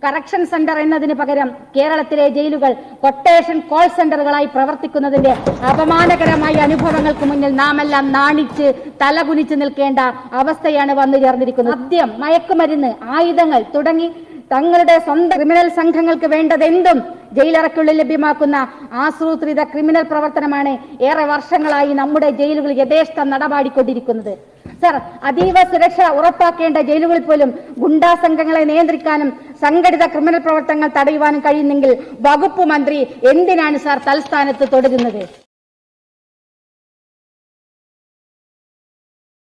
correction centre എന്നതിന് പകരം കേരളത്തിലെ ജയിലുകൾ കൊട്ടേഷൻ കോൾ സെന്ററുകളായി പ്രവർത്തിക്കുന്നതിന്റെ അപമാനകരമായ അനുഭവങ്ങൾക്ക് മുന്നിൽ നാമെല്ലാം നാണിച്ച് തലകുനിച്ച് നിൽക്കേണ്ട അവസ്ഥയാണ് വന്നു ചേർന്നിരിക്കുന്നത് മദ്യം മയക്കുമരുന്ന് ആയുധങ്ങൾ തുടങ്ങി തങ്ങളുടെ സ്വന്തം ക്രിമിനൽ സംഘങ്ങൾക്ക് വേണ്ടതെന്തും ജയിലറയ്ക്കുള്ളിൽ ലഭ്യമാക്കുന്ന ആസൂത്രിത ക്രിമിനൽ പ്രവർത്തനമാണ് ഏറെ വർഷങ്ങളായി നമ്മുടെ ജയിലുകൾ യഥേഷ്ടം നടപാടിക്കൊണ്ടിരിക്കുന്നത് സർ അതീവ സുരക്ഷ ഉറപ്പാക്കേണ്ട ജയിലുകളിൽ പോലും ഗുണ്ടാ സംഘങ്ങളെ നിയന്ത്രിക്കാനും സംഘടിത ക്രിമിനൽ പ്രവർത്തനങ്ങൾ തടയുവാനും കഴിയുന്നെങ്കിൽ വകുപ്പ് മന്ത്രി എന്തിനാണ് സാർ തൽസ്ഥാനത്ത് തുടരുന്നത്